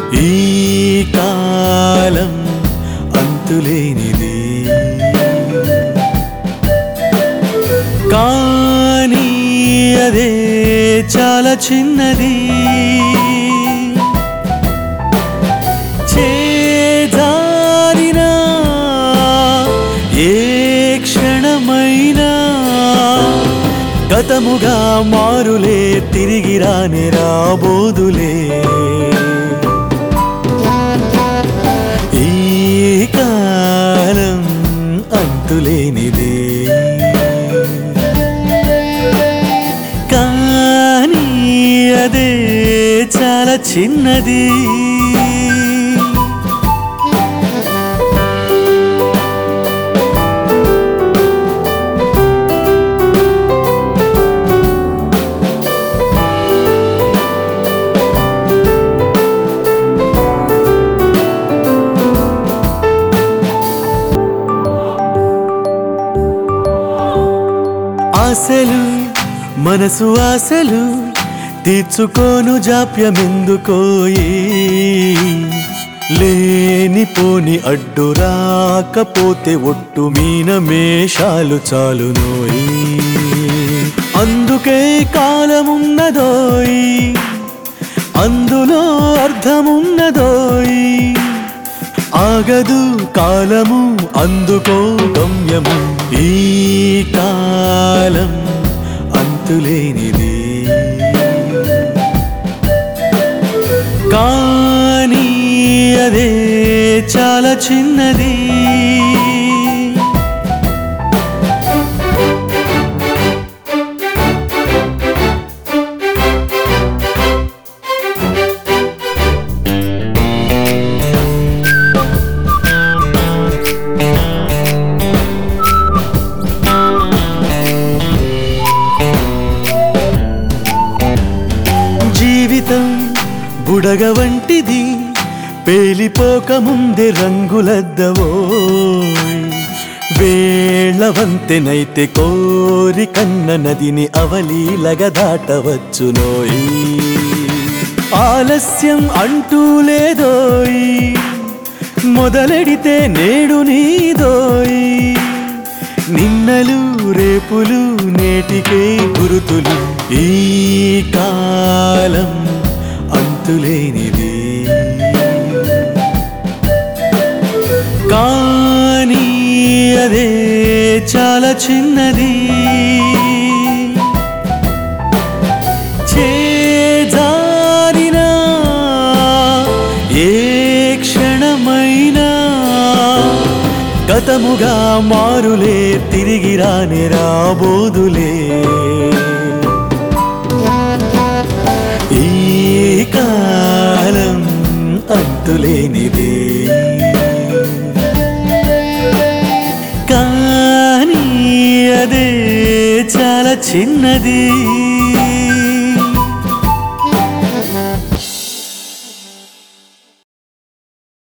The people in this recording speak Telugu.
ఈ కాలం అంతులేనిది కానీ అదే చాలా చిన్నది చేజారిన ఏ క్షణమైనా గతముగా మారులే తిరిగి రాని రాబోదులే ఈ కాలం అంతులేనిదే కానీ అదే చాలా చిన్నది ఆశలు మనసు ఆశలు తీర్చుకోను జాప్యమెందుకోయి లేనిపోని అడ్డు రాకపోతే ఒట్టు మీన మేషాలు చాలునోయి అందుకే కాలమున్నదోయి అందులో అర్థమున్నదోయి ఆగదు కాలము అందుకో గమ్యము ఈ కాలం అంతులేనిది కానీ అదే చాలా చిన్నది జీవితం బుడగ వంటిది పేలిపోక ముందే రంగులద్దవో వేళవంతెనైతే కోరి కన్న నదిని అవలీలగ దాటవచ్చునోయి ఆలస్యం అంటూ లేదోయ్ మొదలెడితే నేడు నీదోయ్ నిన్నలు రేపులు నేటికే గురుతులు ఈ కాలం అంతులేనిది కానీ అదే చాలా చిన్నది చేజారిన ఏ క్షణమైనా గతముగా మారులే తిరిగి రాని రాబోదులే ఈ కాలం అంతులేనిదే కానీ అదే చాలా చిన్నది